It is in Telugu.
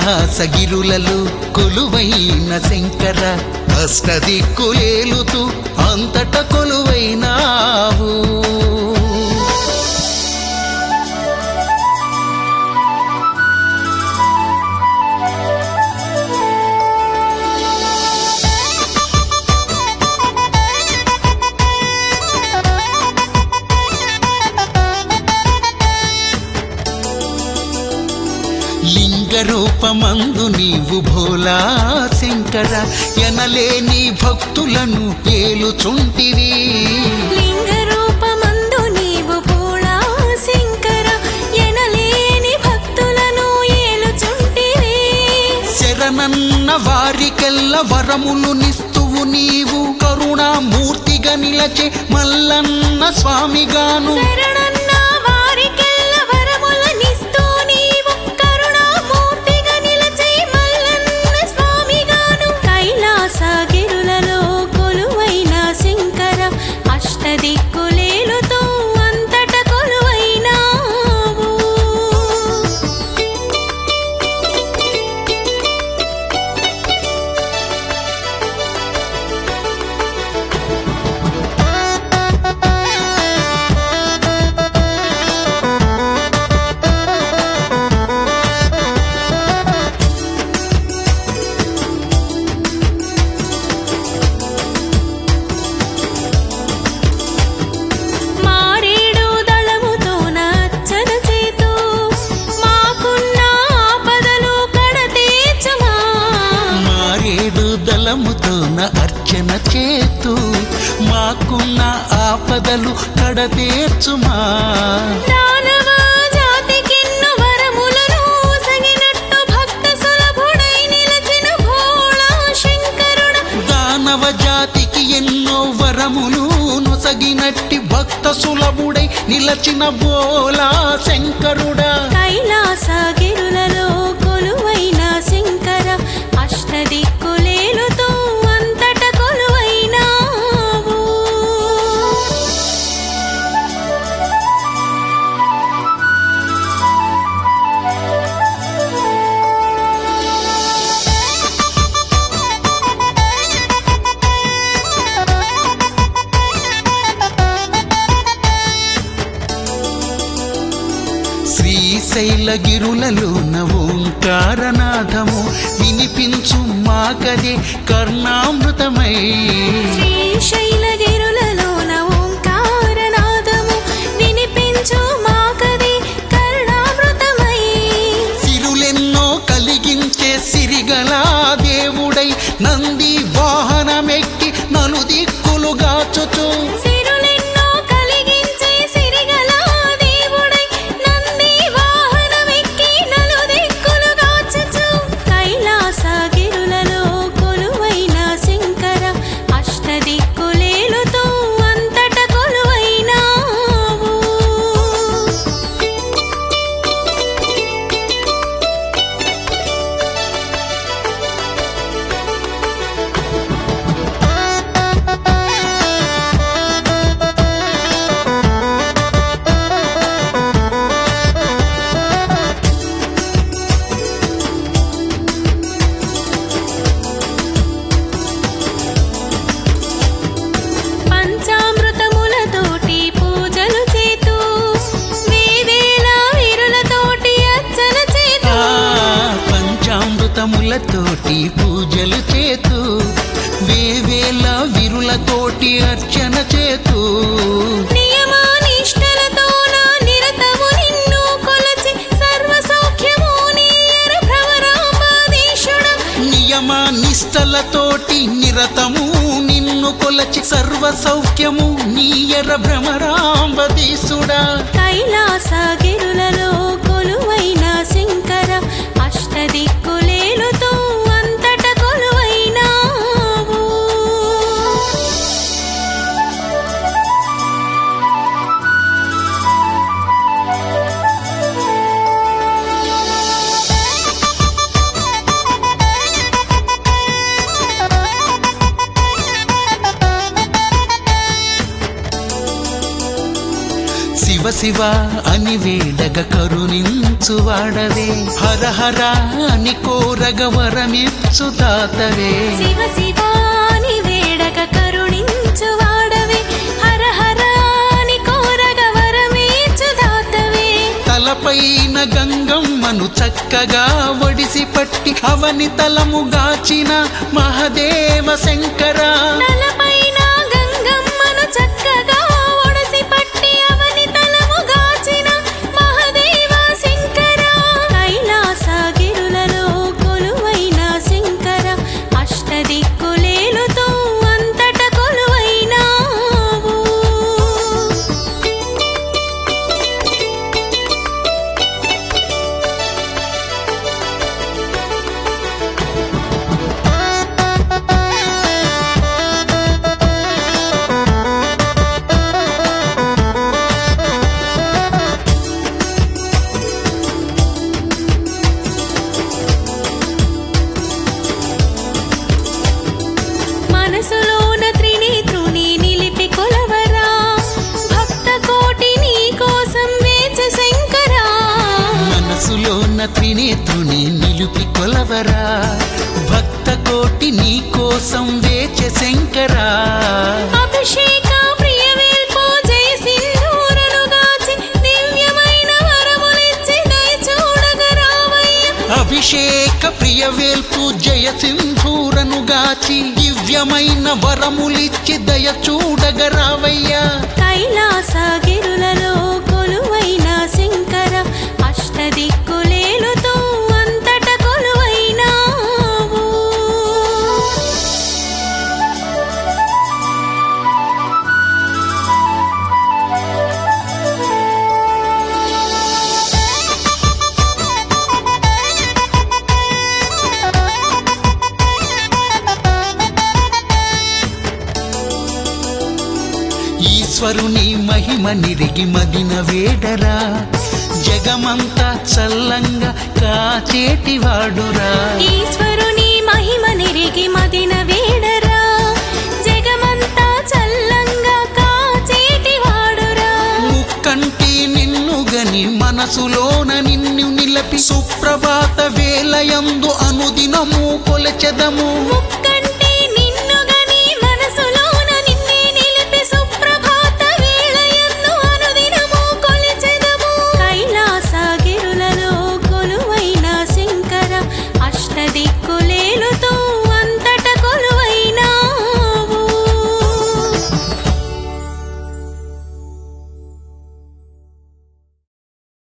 కైలాసగిరులలో కొలువైన శంకర అష్టదిక్కులేలుతూ అంతట కొలువైనావు లింగ రూపమందు నీవు భోలా శంకర ఎనలేని భక్తులను ఏలుచుంటివి లింగ రూపమందు నీవు భోళా శంకర ఎనలేని భక్తులను ఏలుచుంటివి శరణన్న వారికెల్ల వరములు నిస్తువు నీవు కరుణామూర్తిగా నిలచే మల్లన్న స్వామిగాను శరణన్న వారికెల్ల వరములనిస్తూ నీవు కరుణామూర్తిగా నిలచే మల్లన్న స్వామిగాను కైలాసగిరులలో కొలువైన శంకర అష్టదిక్కులేలుతూ అంతట కొలువైనావు మారేడు దళముతో నచ్చన చేతు మాకున్న ఆపదలు కడతీర్చుమా మారేడు దళముతోన అర్చన చేతు మాకున్న ఆపదలు కడతీర్చుమా దానవ జాతికెన్ను వరములను సగినట్టు భక్త సులభుడై నిలచిన భోళా శంకరుడ దానవ జాతికి ఎన్నో వరములు నొసగినట్టి భక్త సులభుడై నిలచిన బోలా శంకరుడా కైలాసగిరులలో కొలువైన శంకర అష్టదిక్కులేలుతూ అంతట కొలువైనావు శ్రీశైలగిరులలోన ఓంకారనాథము వినిపించు మాకదే కర్ణామృతమై శ్రీశైలగిరులలోన ఓంకారనాదము వినిపించు మాకది కరుణామృతమై సిరులెన్నో కలిగించే సిరిగల దేవుడై నంది వాహనమెక్కి నలుదిక్కులుగాచుచు సిరులెన్నో కలిగించే సిరిగల దేవుడై నంది వాహనమెక్కి నలుదిక్కులుగాచుచు కైలాసగిరులలో కొలువైన శంకర అష్టదిక్కులేలుతూ అంతట కొలువైనావు పంచామృతములతోటి పూజలు చేతూ వేవేల వీరులతోటి అర్చన చేతూ ఆ పంచామృతములతోటి పూజలు చేతు వేవేల విరులతోటి అర్చన చేతు నియమానిష్టలతోన నిరతము నిన్ను కొలచి సర్వ సౌఖ్యము నీయర భ్రమరాంబాధీశుడా నియమ నిష్టలతోటి నిరతము నిన్ను కొలచి సర్వ సౌఖ్యము నీయర భ్రమరాంబదీసుడా కైలాసగిరులలో కొలువైన శంకర అష్టదిక్కులేలుతూ అంతట కొలువైనావు శివ అని వేడగ కరుణించువాడవే హర హర అని కోరగ వరమిచ్చు తాతవే శివ శివాని వేడక కరుణించు వాడవే హర హరాని కోరగ వరమేచు దాతవే తలపైన గంగమ్మను చక్కగా ఒడిసి పట్టి అవని తలముగాచిన మహదేవ శంకర తలపైన గంగమ్మను చక్కగా ఒడసి పట్టి అవని తలము గాచిన మహదేవ శంకర కైలాసగిరులలో కొలువైన శంకర అష్టదిక్కులేలుతో అంతట కొలువైనావు మనసులోన త్రినేత్రుని నిలిపి కొలవరా భక్త కోటి నీ కోసం వేచ శంకరా మనసులోన త్రినేత్రుని నిలిపి కొలవరా భక్త కోటి నీ కోసం వేచ శంకరా అభిషేక ప్రియవేల్పో జయ సింధూరను గాచి దివ్యమైన వరములిచ్చి దయ చూడగరావయ్య అభిషేక ప్రియవేల్పు జయ సింధూరను గాచి దివ్యమైన వరములిచ్చి దయ చూడగరావయ్యా కైలాసగిరులలో కొలువైన శంకర అష్టదిక్కులేలుతో అంతట కొలువైనావు ఈశ్వరుని మహిమ నిరిగి మదిన వేడరా జగమంతా చల్లంగా కాచేటివాడురా ఈశ్వరుని మహిమ నెరిగి మదిన వేడరా జగమంతా చల్లంగా కాచేటివాడురా ముక్కంటి నిన్ను గని మనసులోన నిన్ను నిలపి సుప్రభాత వేలయందు అనుదినము కొలచెదము ముక్కంటి